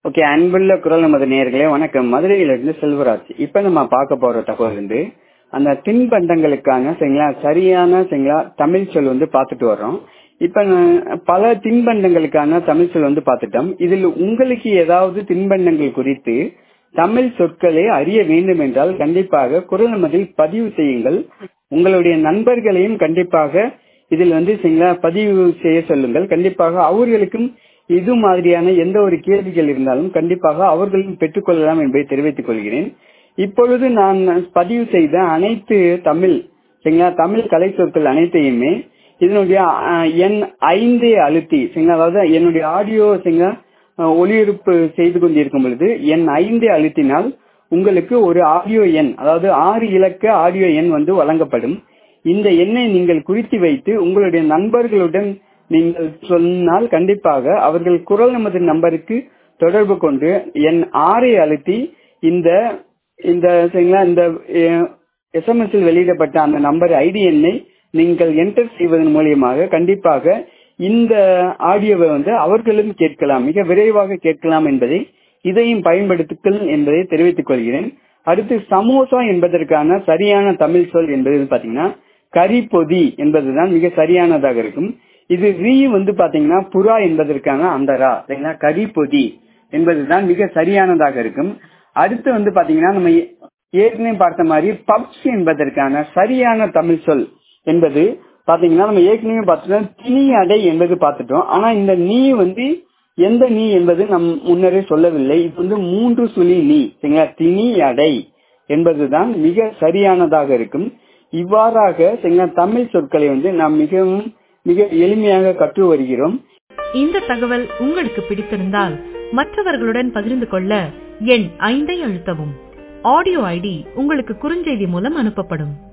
okay அன்புள்ள குரல் நமது நேயர்களே வணக்கம் மதுரையிலிருந்து செல்வராஜ் இப்ப நம்ம பார்க்க போற தகவல் வந்து அந்த தின்பண்டங்களுக்கான சரிங்களா சரியான சரிங்களா தமிழ் சொல் வந்து பார்த்துட்டு வர்றோம் இப்ப நான் பல தின்பண்டங்களுக்கான தமிழ் சொல் வந்து பார்த்துட்டோம் இதில் உங்களுக்கு ஏதாவது தின்பண்டங்கள் குறித்து தமிழ் சொற்களை அறிய வேண்டும் என்றால் கண்டிப்பாக குரல் நமதில் பதிவு செய்யுங்கள் உங்களுடைய நண்பர்களையும் கண்டிப்பாக இதில் வந்து சரிங்களா பதிவு செய்ய சொல்லுங்கள் கண்டிப்பாக அவர்களுக்கும் இது மாதிரியான எந்த ஒரு கேள்விகள் இருந்தாலும் கண்டிப்பாக அவர்களும் பெற்றுக்கொள்ளலாம் என்பதை தெரிவித்துக் கொள்கிறேன் இப்பொழுது நான் பதிவு செய்த அனைத்து தமிழ் சரிங்களா தமிழ் கலை சொற்கள் அனைத்தையுமே இதனுடைய அஹ், எண் ஐந்தே அழுத்தி சரிங்களா அதாவது என்னுடைய ஆடியோ சரிங்களா அஹ், ஒளிபரப்பு செய்து கொண்டிருக்கும் பொழுது எண் ஐந்தே அழுத்தினால் உங்களுக்கு ஒரு ஆடியோ எண் அதாவது ஆறு இலக்க ஆடியோ எண் வந்து வழங்கப்படும் இந்த எண்ணை நீங்கள் குறித்து வைத்து உங்களுடைய நண்பர்களுடன் நீங்கள் சொன்னால் கண்டிப்பாக அவர்கள் குரல் நமது நம்பருக்கு தொடர்பு கொண்டு என் ஆறை அழுத்தி இந்த இந்த சரிங்களா இந்த எஸ்எம்எஸ் வெளியிடப்பட்ட அந்த நம்பர் ஐடி எண்ணை நீங்கள் என்டர் செய்வதன் மூலியமாக கண்டிப்பாக இந்த ஆடியோவை வந்து அவர்களும் கேட்கலாம் மிக விரைவாக கேட்கலாம் என்பதை இதையும் பயன்படுத்துங்கள் என்பதை தெரிவித்துக் கொள்கிறேன் அடுத்து சமோசா என்பதற்கான சரியான தமிழ் சொல் என்பது பாத்தீங்கன்னா கரிபொதி என்பதுதான் மிக சரியானதாக இருக்கும் இது ரீ வந்து பாத்தீங்கன்னா புறா என்பதற்கான அந்த ரா சரிங்களா கரிபொதி என்பதுதான் மிக சரியானதாக இருக்கும் அடுத்து வந்து பாத்தீங்கன்னா நம்ம ஏ- ஏற்கனவே பார்த்த மாதிரி பப்ஸ் என்பதற்கான சரியான தமிழ் சொல் என்பது பாத்தீங்கன்னா நம்ம ஏற்கனவே பார்த்துட்டோம் திணி அடை என்பது பார்த்துட்டோம் ஆனா இந்த நீ வந்து எந்த நீ என்பது நம் முன்னரே சொல்லவில்லை இது வந்து மூன்று சுழி நீ சரிங்களா திணி அடை என்பதுதான் மிக சரியானதாக இருக்கும் இவ்வாறாக சரிங்களா தமிழ் சொற்களை வந்து நாம் மிகவும் மிக எளிமையாக கற்று வருகிறோம் இந்த தகவல் உங்களுக்கு பிடித்திருந்தால் மற்றவர்களுடன் பகிர்ந்து கொள்ள எண் ஐந்தை அழுத்தவும் ஆடியோ ஐடி உங்களுக்கு குறுஞ்செய்தி மூலம் அனுப்பப்படும்